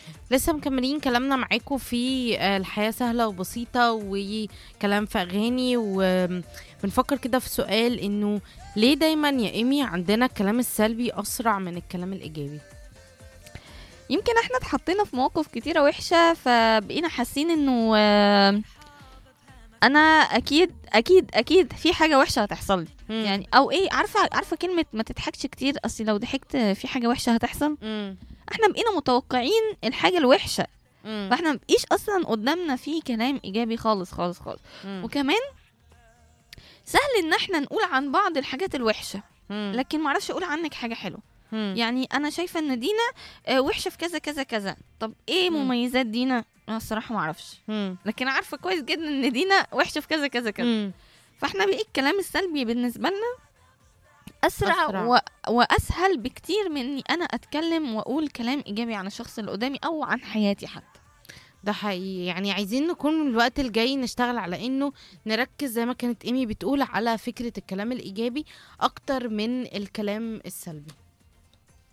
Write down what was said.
لسه مكملين كلامنا معاكم في آه، الحياة سهلة وبسيطة وكلام في أغاني وبنفكر كده في سؤال إنه ليه دايما يا إيمي عندنا الكلام السلبي أسرع من الكلام الإيجابي؟ يمكن احنا اتحطينا في مواقف كتيرة وحشة فبقينا حاسين انه آه، انا اكيد اكيد اكيد في حاجة وحشة هتحصل لي يعني او ايه عارفة عارفة كلمة ما تضحكش كتير اصل لو ضحكت في حاجة وحشة هتحصل مم. احنا بقينا متوقعين الحاجة الوحشة مم. فاحنا مبقيش اصلا قدامنا في كلام ايجابي خالص خالص خالص مم. وكمان سهل ان احنا نقول عن بعض الحاجات الوحشة مم. لكن معرفش اقول عنك حاجة حلوة مم. يعني انا شايفه ان دينا آه، وحشه في كذا كذا كذا طب ايه مم. مميزات دينا انا الصراحه ما اعرفش مم. لكن عارفه كويس جدا ان دينا وحشه في كذا كذا كذا مم. فاحنا بقى الكلام السلبي بالنسبه لنا اسرع, أسرع. أسرع. و... واسهل بكتير من اني انا اتكلم واقول كلام ايجابي عن الشخص اللي قدامي او عن حياتي حتى ده حقيقي يعني عايزين نكون الوقت الجاي نشتغل على انه نركز زي ما كانت ايمي بتقول على فكرة الكلام الايجابي اكتر من الكلام السلبي